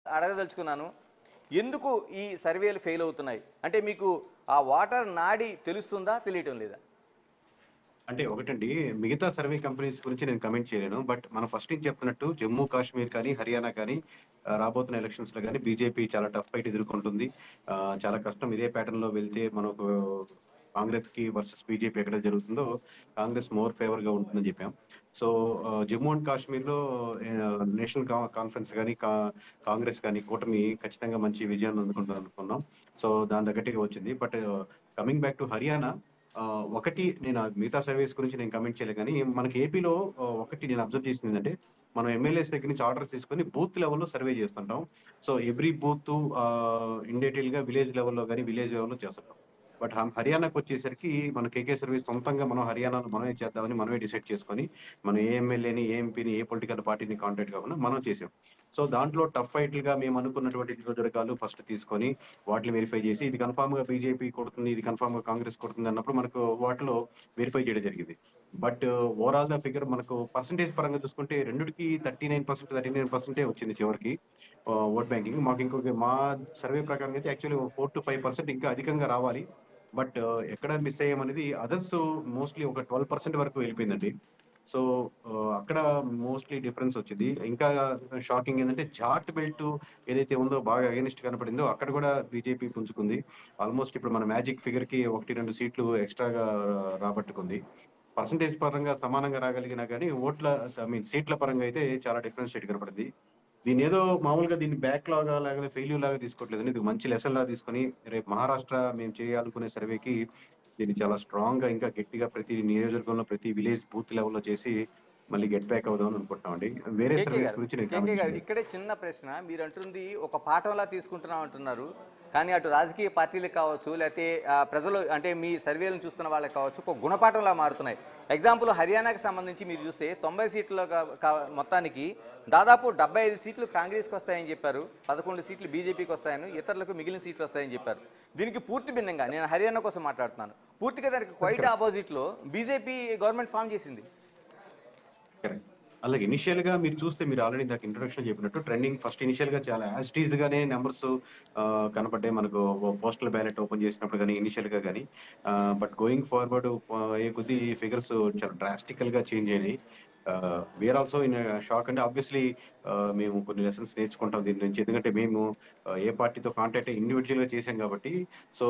అడగదలుచుకున్నాను ఎందుకు ఈ సర్వేలు ఫెయిల్ అవుతున్నాయి అంటే మీకు ఆ వాటర్ నాడి తెలుస్తుందా తెలియటం లేదా అంటే ఒకటండి మిగతా సర్వే కంపెనీస్ గురించి నేను కమెంట్ చేయలేను బట్ మనం ఫస్ట్ నుంచి చెప్తున్నట్టు జమ్మూ కాశ్మీర్ కానీ హర్యానా కానీ ఆ, రాబోతున్న ఎలక్షన్స్ లో కానీ బీజేపీ చాలా టఫ్ ఫైట్ ఎదుర్కొంటుంది ఆ, చాలా కష్టం ఇదే ప్యాటర్న్ లో వెళ్తే మనకు కాంగ్రెస్ కి వర్సెస్ బీజేపీ ఎక్కడ జరుగుతుందో కాంగ్రెస్ మోర్ ఫేవర్ గా ఉంటుందని చెప్పాం సో ఆ, జమ్మూ అండ్ కాశ్మీర్ లో నేషనల్ కాన్ఫరెన్స్ కానీ కాంగ్రెస్ కానీ కూటమి ఖచ్చితంగా మంచి విజయాన్ని అందుకుంటుంది అనుకున్నాం సో దాని తగ్గట్టుగా వచ్చింది but coming back to Haryana ఆ, ఒకటి నేను ఆ మిగతా సర్వీస్ గురించి నేను కమెంట్ చేయలేదు కానీ మనకి ఏపీలో ఆ, ఒకటి నేను అబ్జర్వ్ చేసింది ఏంటంటే మనం ఎమ్మెల్యేస్ దగ్గర నుంచి ఆర్డర్స్ తీసుకొని బూత్ లెవెల్లో సర్వే చేస్తుంటాం so every booth in detail గా విలేజ్ లెవెల్లో కానీ విలేజ్ లెవెల్లో చేస్తుంటాం బట్ హర్యానాకి వచ్చేసరికి మన కేకే సర్వీస్ సొంతంగా మనం హర్యానాలో మనమే చేద్దామని మనమే డిసైడ్ చేసుకొని మనం ఏ ఎమ్మెల్యేని ఏ ఎంపీని ఏ పొలిటికల్ పార్టీని కాంటాక్ట్ కాకుండా మనం చేసాం సో దాంట్లో టఫ్ ఫైట్లుగా మేము అనుకున్నటువంటి నియోజకవర్గాలు ఫస్ట్ తీసుకొని వాటిని వెరిఫై చేసి ఇది కన్ఫామ్ గా బీజేపీ కొడుతుంది ఇది కన్ఫామ్ గా కాంగ్రెస్ కొడుతుంది అన్నప్పుడు మనకు వాటిలో వెరిఫై చేయడం జరిగింది బట్ ఓవరాల్ ద ఫిగర్ మనకు పర్సంటేజ్ పరంగా చూసుకుంటే రెండుకి thirty nine percent thirty nine పర్సెంటే వచ్చింది చివరికి ఓట్ బ్యాంకింగ్ మాకు ఇంకొక మా సర్వే ప్రకారం అయితే actually four to five percent ఇంకా అధికంగా రావాలి బట్ ఎక్కడ మిస్ అయ్యామనేది అదర్స్ మోస్ట్లీ ఒక ట్వెల్వ్ పర్సెంట్ వరకు వెళ్ళిపోయిందండి సో అక్కడ మోస్ట్లీ డిఫరెన్స్ వచ్చింది ఇంకా షాకింగ్ ఏంటంటే జాట్ బెల్ట్ ఏదైతే ఉందో బాగా అగేనిస్ట్ కనపడిందో అక్కడ కూడా బీజేపీ పుంజుకుంది ఆల్మోస్ట్ ఇప్పుడు మన మ్యాజిక్ ఫిగర్ కి ఒకటి రెండు సీట్లు ఎక్స్ట్రాగా రాబట్టుకుంది పర్సంటేజ్ పరంగా సమానంగా రాగలిగినా కానీ ఓట్ల ఐ మీన్ సీట్ల పరంగా అయితే చాలా డిఫరెన్స్ షేట్ కనపడింది దీని ఏదో మామూలుగా దీన్ని బ్యాక్ లాగా లేకపోతే ఫెయిల్యూర్ లాగా తీసుకోవట్లేదు ఇది మంచి లెసన్ లాగా తీసుకొని రేపు మహారాష్ట్ర మేము చేయాలనుకునే సర్వేకి దీన్ని చాలా స్ట్రాంగ్ గా ఇంకా గట్టిగా ప్రతి నియోజకవర్గంలో ప్రతి విలేజ్ బూత్ లెవెల్లో చేసి మళ్ళీ గెట్ బ్యాక్ అవుదాం అనుకుంటున్నాం అండి వేరే కేకే సర్వీస్ గారు గురించి నేను కేకే comment గారు చేయను. ఇక్కడే చిన్న ప్రశ్న మీరు అంటుంది ఒక పాఠంలా తీసుకుంటున్నాం అంటున్నారు కానీ అటు రాజకీయ పార్టీలకు కావచ్చు లేకపోతే ఆ, ప్రజలు అంటే మీ సర్వేలను చూస్తున్న వాళ్ళకి కావచ్చు ఒక గుణపాఠంలా మారుతున్నాయి ఎగ్జాంపుల్ హర్యానాకి సంబంధించి మీరు చూస్తే తొంభై సీట్ల కా- కా- మొత్తానికి దాదాపు డెబ్బై ఐదు సీట్లు కాంగ్రెస్కి వస్తాయని చెప్పారు పదకొండు సీట్లు బీజేపీకి వస్తాయని ఇతరులకు మిగిలిన సీట్లు వస్తాయని చెప్పారు దీనికి పూర్తి భిన్నంగా నేను హర్యానా కోసం మాట్లాడుతున్నాను పూర్తిగా దానికి క్వైట్ ఆపోజిట్లో బీజేపీ గవర్నమెంట్ ఫామ్ చేసింది Correct. అలాగే ఇనిషియల్ గా మీరు చూస్తే మీరు ఆల్రెడీ దాకా ఇంట్రొడక్షన్ చెప్పినట్టు ట్రెండింగ్ ఫస్ట్ ఇనిషియల్ గా చాలా యాస్టీజ్ గానే నెంబర్స్ కనపడ్డాయి మనకు పోస్టల్ బ్యాలెట్ ఓపెన్ చేసినప్పుడు కానీ ఇనిషియల్ గా కానీ బట్ గోయింగ్ ఫార్వర్డ్ ఏ కొద్ది ఫిగర్స్ చాలా డ్రాస్టికల్ గా చేంజ్ అయినాయి వేర్ ఆల్సో ఇన్ షాక్ అంటే ఆబ్వియస్లీ మేము కొన్ని లెసన్స్ నేర్చుకుంటాం దీని నుంచి ఎందుకంటే మేము uh, ఏ పార్టీతో కాంటాక్ట్ ఇండివిజువల్ గా చేసాం కాబట్టి సో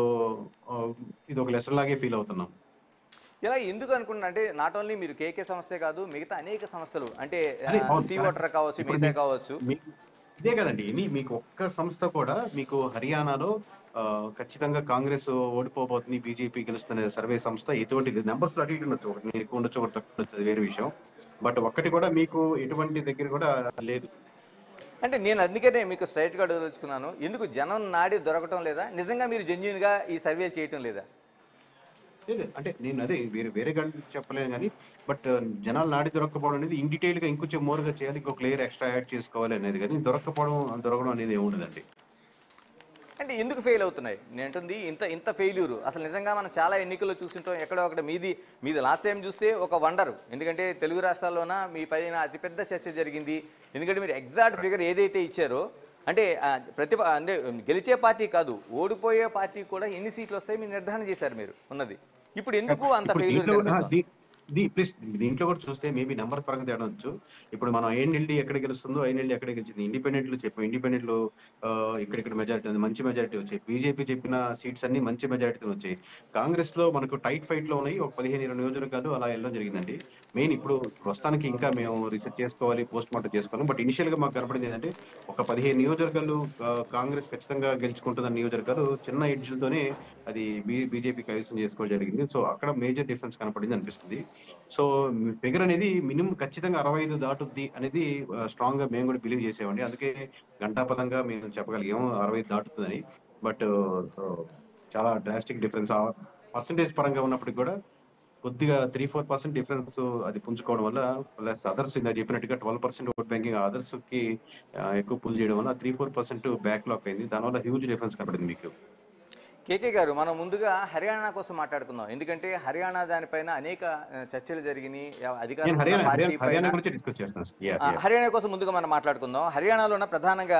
ఇది ఒక లెసన్ లాగే ఫీల్ అవుతున్నాం ఇలా ఎందుకు అనుకుంటున్నా అంటే నాట్ ఓన్లీ మీరు కేకే సంస్థే కాదు మిగతా అనేక సంస్థలు అంటే అదే, అవును. సీ వాటర్ కావచ్చు ఇప్పుడు మిగతా మీ- కావచ్చు మీ- ఇదే కదండి ఎనీ మీకు ఒక్క సంస్థ కూడా మీకు హర్యానాలో ఆ, ఖచ్చితంగా కాంగ్రెస్ ఓడిపోబోతుంది బీజేపీ గెలుస్తున్న సర్వే సంస్థ ఎటువంటి నెంబర్స్ అటు ఇటు ఉండొచ్చు ఒకటి నేను ఎక్కువ ఉండొచ్చు ఒకటి తక్కువ ఉండొచ్చు అది వేరే విషయం బట్ ఒక్కటి కూడా మీకు ఎటువంటి దగ్గర కూడా లేదు అంటే నేను అందుకనే మీకు స్ట్రైట్ గా అడగదలుచుకున్నాను ఎందుకు జనం నాడి దొరకటం లేదా నిజంగా మీరు జెన్యున్ గా ఈ సర్వేలు చేయటం లేదా లేదు అంటే నేను అదే వేరే వేరే గంట చెప్పలేను కానీ బట్ జనాలు నాడి దొరకపోవడం అనేది ఇన్ డీటెయిల్ గా ఇంకొంచెం మోర్ గా చేయాలి ఇంకొక లేయర్ ఎక్స్ట్రా యాడ్ చేసుకోవాలి అనేది కానీ దొరకపోవడం దొరకడం అనేది ఏమి ఉండదండి అంటే ఎందుకు ఫెయిల్ అవుతున్నాయి నేను అంటుంది ఇంత ఇంత ఫెయిల్యూర్ అసలు నిజంగా మనం చాలా ఎన్నికల్లో చూస్తుంటాం ఎక్కడో ఒకటి మీది మీది లాస్ట్ టైం చూస్తే ఒక వండర్ ఎందుకంటే తెలుగు రాష్ట్రాల్లోన మీ పైన అతిపెద్ద చర్చ జరిగింది ఎందుకంటే మీరు ఎగ్జాక్ట్ ఫిగర్ ఏదైతే ఇచ్చారో అంటే ఆ, ప్రతిభ అంటే గెలిచే పార్టీ కాదు ఓడిపోయే పార్టీ కూడా ఎన్ని సీట్లు వస్తాయి మీరు నిర్ధారణ చేశారు మీరు ఉన్నది ఇప్పుడు ఎందుకు అంత ఇప్పుడు ఫెయిల్యూర్ దీంట్లో కూడా- దీ- దీ ప్లీజ్ దీంట్లో కూడా చూస్తే మేబీ నెంబర్ పరంగా తేడా వచ్చు ఇప్పుడు మనం ఐఎన్ఎల్డి ఎక్కడ గెలుస్తుందో ఐఎన్ఎల్డి ఎక్కడ గెలిచింది ఇండిపెండెంట్ లో చెప్పాం ఇండిపెండెంట్ లో ఆ, ఇక్కడిక్కడ మెజారిటీ ఉంది మంచి మెజారిటీ వచ్చాయి బీజేపీ చెప్పిన సీట్స్ అన్ని మంచి మెజారిటీ వచ్చాయి కాంగ్రెస్ లో మనకు టైట్ ఫైట్ లో ఉన్నాయి ఒక పదిహేను ఇరవై నియోజకవర్గాలు అలా వెళ్ళడం జరిగిందండి మెయిన్ ఇప్పుడు ప్రస్తుతానికి ఇంకా మేము రీసెర్చ్ చేసుకోవాలి పోస్ట్ మార్టం చేసుకోవాలి బట్ ఇనిషియల్ గా మాకు కనపడింది ఏంటంటే ఒక పదిహేను నియోజకవర్గాలు ఆ, కాంగ్రెస్ ఖచ్చితంగా గెలుచుకుంటుందన్న నియోజకవర్గాలు చిన్న ఎడ్జ్లతోనే అది బీజేపీ కైవసం చేసుకోవడం జరిగింది సో అక్కడ మేజర్ డిఫరెన్స్ కనపడింది అనిపిస్తుంది సో ఫిగర్ అనేది మినిమం ఖచ్చితంగా అరవై ఐదు దాటుద్ది అనేది స్ట్రాంగ్ గా మేము కూడా బిలీవ్ చేసామండి అందుకే గంటాపదంగా మేము చెప్పగలిగాము అరవై ఐదు దాటుతుందని బట్ చాలా డ్రాస్టిక్ డిఫరెన్స్ పర్సంటేజ్ పరంగా ఉన్నప్పటికి కూడా కొద్దిగా త్రీ ఫోర్ పర్సెంట్ డిఫరెన్స్ అది పుంజుకోవడం వల్ల ప్లస్ అదర్స్ ఇంకా చెప్పినట్టుగా twelve percent vote banking others కి ఆ, ఎక్కువ పుల్ చేయడం వల్ల three four percent backlog అయింది దానివల్ల హ్యూజ్ డిఫరెన్స్ కనబడింది మీకు కేకే గారు మనం ముందుగా హర్యానా కోసం మాట్లాడుకుందాం ఎందుకంటే హర్యానా దానిపైన అనేక ఆ, చర్చలు జరిగినాయి అధికార నేను హర్యానా పార్టీ హర్యానా హర్యానా పైన గురించి డిస్కస్ చేస్తాను Yeah, ఆ, yeah. హర్యానా కోసం ముందుగా మనం మాట్లాడుకుందాం హర్యానాలో ఉన్న ప్రధానంగా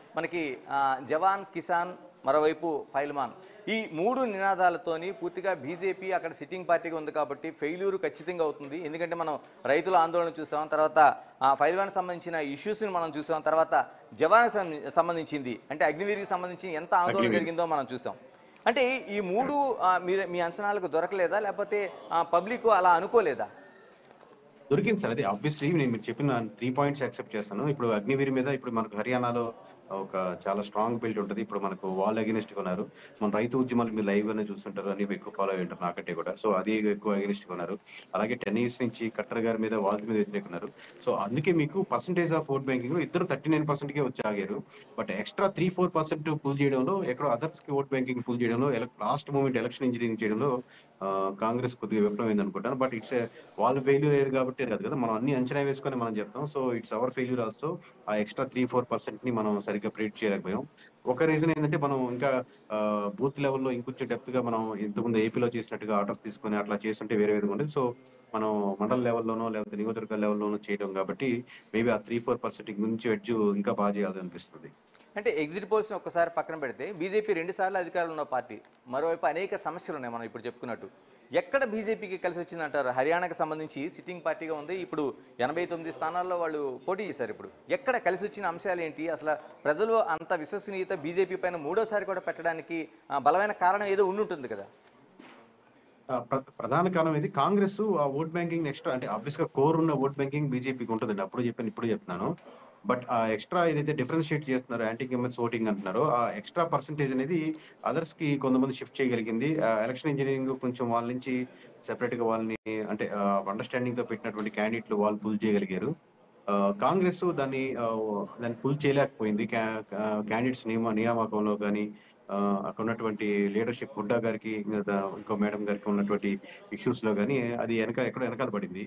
మనకి ఆ, జవాన్ కిసాన్ మరోవైపు ఫైల్మాన్ ఈ మూడు నినాదాలతోని పూర్తిగా బీజేపీ అక్కడ సిట్టింగ్ పార్టీగా ఉంది కాబట్టి ఫెయిల్యూర్ ఖచ్చితంగా అవుతుంది ఎందుకంటే మనం రైతుల ఆందోళన చూసాం తర్వాత ఆ ఫైల్వాన్ సంబంధించిన ఇష్యూస్ని మనం చూసాం తర్వాత జవాన్ సంబంధించింది అంటే అగ్నివీరికి సంబంధించి ఎంత ఆందోళన అగ్నివీర్. జరిగిందో మనం చూసాం అంటే ఈ మూడు ఆ, మీరు మీ అంచనాలకు దొరకలేదా లేకపోతే పబ్లిక్ అలా అనుకోలేదా దొరికింది సార్ అది ఆబ్వియస్లీ నేను మీరు చెప్పిన త్రీ పాయింట్స్ యాక్సెప్ట్ చేస్తాను ఇప్పుడు అగ్నివీరి మీద ఇప్పుడు మనకు హర్యానాలో ఒక చాలా స్ట్రాంగ్ బిల్డ్ ఉంటుంది ఇప్పుడు మనకు వాల్ అగెనిస్ట్ ఉన్నారు మన రైతు ఉద్యమాలు మీరు లైవ్ గానే చూస్తుంటారు అని ఎక్కువ ఫాలో అయి ఉంటారు నాకంటే కూడా సో అది ఎక్కువ అగెనిస్ట్ ఉన్నారు అలాగే టెన్ ఇయర్స్ నుంచి కట్టర్ గారి మీద వాళ్ళ మీద వ్యతిరేకున్నారు సో అందుకే మీకు పర్సంటేజ్ ఆఫ్ ఓట్ బ్యాంకింగ్ లో ఇద్దరు థర్టీ నైన్ పర్సెంట్ కే వచ్చి ఆగారు but extra three four percent pull చేయడంలో ఎక్కడో అదర్స్ కి ఓట్ బ్యాంకింగ్ పుల్ చేయడంలో లాస్ట్ మూమెంట్ ఎలక్షన్ ఇంజనీరింగ్ చేయడంలో ఆ, కాంగ్రెస్ కొద్దిగా విఫలమైంది అనుకుంటాను బట్ ఇట్స్ వాళ్ళు ఫెయిల్యూర్ అయ్యారు కాబట్టి కాదు కదా మనం అన్ని అంచనా వేసుకొని మనం చెప్తాం so it's our failure also ఆ ఎక్స్ట్రా త్రీ ఫోర్ పర్సెంట్ ని మనం సరిగ్గా ప్రిడిక్ట్ చేయలేకపోయాం ఒక రీజన్ ఏంటంటే మనం ఇంకా బూత్ లెవెల్లో ఇంకొంచెం డెప్త్ గా మనం ఇంతకుముందు ఏపీలో చేసినట్టుగా ఆర్డర్స్ తీసుకొని అట్లా చేస్తుంటే వేరే విధంగా ఉండేది సో మనం మండల లెవెల్లోనో లేకపోతే నియోజకవర్గ లెవెల్లోనో చేయడం కాబట్టి మేబీ ఆ త్రీ ఫోర్ పర్సెంట్ నుంచి ఎడ్జ్ ఇంకా బాగా చేయాలని అనిపిస్తుంది అంటే ఎగ్జిట్ పోల్స్ని ఒక్కసారి పక్కన పెడితే బీజేపీ రెండు సార్లు అధికారంలో ఉన్న పార్టీ మరోవైపు అనేక సమస్యలు ఉన్నాయి మనం ఇప్పుడు చెప్పుకున్నట్టు ఎక్కడ బీజేపీకి కలిసి వచ్చిందంటారు హర్యానాకి సంబంధించి సిట్టింగ్ పార్టీగా ఉంది ఇప్పుడు ఎనభై తొమ్మిది స్థానాల్లో వాళ్ళు పోటీ చేశారు ఇప్పుడు ఎక్కడ కలిసి వచ్చిన అంశాలు ఏంటి అసలు ప్రజలు అంత విశ్వసనీయత బీజేపీ పైన మూడోసారి కూడా పెట్టడానికి ఆ, బలమైన కారణం ఏదో ఉండుంటుంది కదా ఆ, ప్ర- ప్రధాన కారణం ఇది కాంగ్రెస్ ఆ ఓట్ బ్యాంకింగ్ ఎక్స్ట్రా అంటే ఆబ్వియస్ గా కోర్ ఉన్న ఓట్ బ్యాంకింగ్ బీజేపీకి ఉంటుందండి అప్పుడు చెప్పాను ఇప్పుడు చెప్తున్నాను బట్ ఆ ఎక్స్ట్రా ఏదైతే డిఫరెన్షియేట్ చేస్తున్నారో యాంటీ గవర్నమెంట్స్ ఓటింగ్ అంటున్నారో ఆ ఎక్స్ట్రా పర్సంటేజ్ అనేది అదర్స్ కి కొంతమంది షిఫ్ట్ చేయగలిగింది ఎలక్షన్ ఇంజనీరింగ్ కొంచెం వాళ్ళ నుంచి సెపరేట్ గా వాళ్ళని అంటే అండర్స్టాండింగ్ తో పెట్టినటువంటి క్యాండిడేట్లు వాళ్ళు పుల్ చేయగలిగారు ఆ, కాంగ్రెస్ దాన్ని ఆ, దాన్ని పుల్ చేయలేకపోయింది క్యాండిడేట్స్ నియమ నియామకంలో కానీ అక్కడ ఉన్నటువంటి లీడర్షిప్ హుడ్డా గారికి ఇంకా దా- ఇంకో మేడం గారికి ఉన్నటువంటి ఇష్యూస్ లో కానీ అది వెనక ఎక్కడో వెనకాల పడింది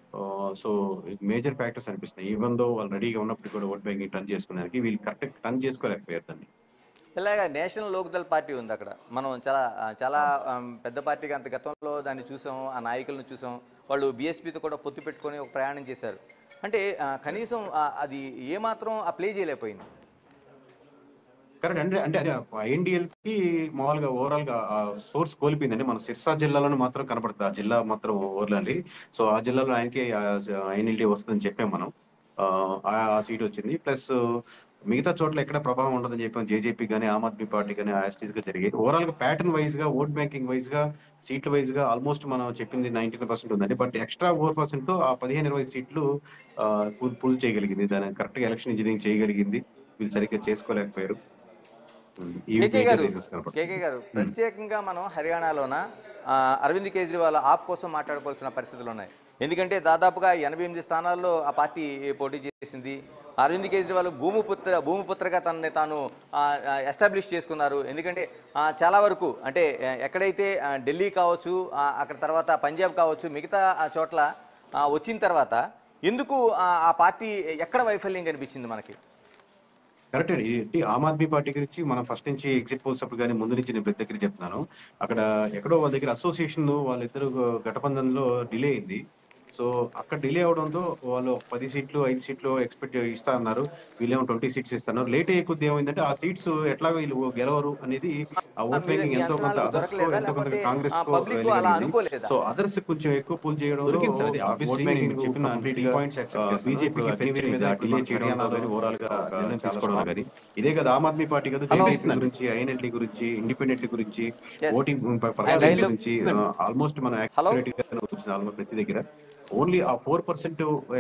సో మేజర్ ఫ్యాక్టర్స్ అనిపిస్తున్నాయి ఈవెన్ దో వాళ్ళు రెడీగా ఉన్నప్పుడు కూడా ఓట్ బ్యాంకింగ్ టర్న్ చేసుకునేదానికి వీళ్ళు కరెక్ట్ టర్న్ చేసుకోలేకపోయారు దాన్ని ఇలాగ నేషనల్ లోక్దల్ పార్టీ ఉంది అక్కడ మనం చాలా ఆ, చాలా ఆ, పెద్ద పార్టీగా అంత గతంలో దాన్ని చూసాం ఆ నాయకులను చూసాం వాళ్ళు బీఎస్పీతో కూడా పొత్తు పెట్టుకొని ఒక ప్రయాణం చేశారు అంటే ఆ, కనీసం ఆ, అది ఏమాత్రం ఆ ప్లే చేయలేకపోయింది కరెక్ట్ అంటే అంటే అదే ఐఎన్డిఎల్ కి మామూలుగా ఓవరాల్ గా సోర్స్ కోల్పోయిందండి మన సిర్సా జిల్లాలోనే మాత్రం కనపడుతుంది ఆ జిల్లా మాత్రం ఓవర్లండి సో ఆ జిల్లాలో ఆయనకి ఐఎన్ఎల్డి వస్తుందని చెప్పాం మనం ఆ, ఆ సీట్ వచ్చింది ప్లస్ మిగతా చోట్ల ఎక్కడ ప్రభావం ఉండదని చెప్పాం జేజేపీ కానీ ఆమ్ ఆద్మీ పార్టీ కానీ యాస్టీస్ గా జరిగేది ఓవరాల్ గా ప్యాటర్న్ వైజ్ గా ఓట్ బ్యాంకింగ్ వైజ్ గా సీట్ల వైజ్ గా ఆల్మోస్ట్ మనం చెప్పింది నైన్టీన్ పర్సెంట్ ఉందండి బట్ ఎక్స్ట్రా ఫోర్ పర్సెంట్ ఆ పదిహేను ఇరవై సీట్లు పూజ చేయగలిగింది దాన్ని కరెక్ట్ గా ఎలక్షన్ ఇంజనీరింగ్ చేయగలిగింది వీళ్ళు సరిగ్గా చేసుకోలేకపోయారు ఈ కేకే major గారు reasons కనపడుతున్నాయి. కేకే గారు ప్రత్యేకంగా మనం హర్యానాలోన ఆ, అరవింద్ కేజ్రీవాల్ ఆప్ కోసం మాట్లాడుకోవాల్సిన పరిస్థితులు ఉన్నాయి ఎందుకంటే దాదాపుగా ఎనభై ఎనిమిది స్థానాల్లో ఆ పార్టీ పోటీ చేసింది అరవింద్ కేజ్రీవాల్ భూమిపుత్ర భూమిపుత్రగా తనని తాను ఎస్టాబ్లిష్ చేసుకున్నారు ఎందుకంటే ఆ, చాలా వరకు అంటే ఆ, ఎక్కడైతే ఆ, ఢిల్లీ కావచ్చు ఆ, అక్కడ తర్వాత పంజాబ్ కావచ్చు మిగతా ఆ చోట్ల ఆ, వచ్చిన తర్వాత ఎందుకు ఆ ఆ పార్టీ ఎక్కడ వైఫల్యం కనిపించింది మనకి కరెక్ట్ అండి ఇది ఆమ్ ఆద్మీ పార్టీ గురించి మనం ఫస్ట్ నుంచి ఎగ్జిట్ పోల్స్ అప్పుడు కానీ ముందు నుంచి నేను ప్రతి దగ్గర చెప్తున్నాను అక్కడ ఎక్కడో వాళ్ళ దగ్గర అసోసియేషన్ వాళ్ళిద్దరు గఠబంధన్లో డిలే అయింది సో అక్కడ డిలే అవడంతో వాళ్ళు ఒక పది సీట్లు ఐదు సీట్లు ఎక్స్పెక్ట్ ఇస్తా అన్నారు వీళ్ళేమో ట్వంటీ సీట్స్ ఇస్తున్నారు లేట్ అయ్యే కొద్ది ఏమైందంటే ఆ సీట్స్ ఎట్లాగో వీళ్ళు గెలవరు అనేది ఆ ఓట్ మీ- బ్యాంకింగ్ మీ ఎంతో కొంత అంచనాలకు others కో, దొరకలేదా? ఎంతో కొంత లేకపోతే కాంగ్రెస్ ఆ కో public అలా వెళ్ళగలిగింది. అనుకోలేదా? సో అదర్స్ కొంచెం ఎక్కువ పుల్ చేయడం దొరికింది సార్ అది. Obviously నేను చెప్పిన complete గా, పాయింట్స్ uh, బీజేపీ ఇప్పుడు ఫెయిల్ మీద ఇప్పుడు డిలే మనకి చేయడం హర్యానాలో కానీ ఓవరాల్ గా ఒక నిర్ణయం చాలా తీసుకోవడం strong- కానీ ఇదే కదా ఆమ్ ఆద్మీ పార్టీ కదా Hello. జేపీ గురించి ఐఎన్ఎల్టీ గురించి ఇండిపెండెంట్ గురించి Yes. ఓటింగ్ line పర్సెంటేజ్ లో- గురించి ఆల్మోస్ట్ మన Hello. యాక్యురేట్ గా వచ్చింది ఆల్మోస్ట్ ప్రతి దగ్గర ఓన్లీ ఆ ఫోర్ పర్సెంట్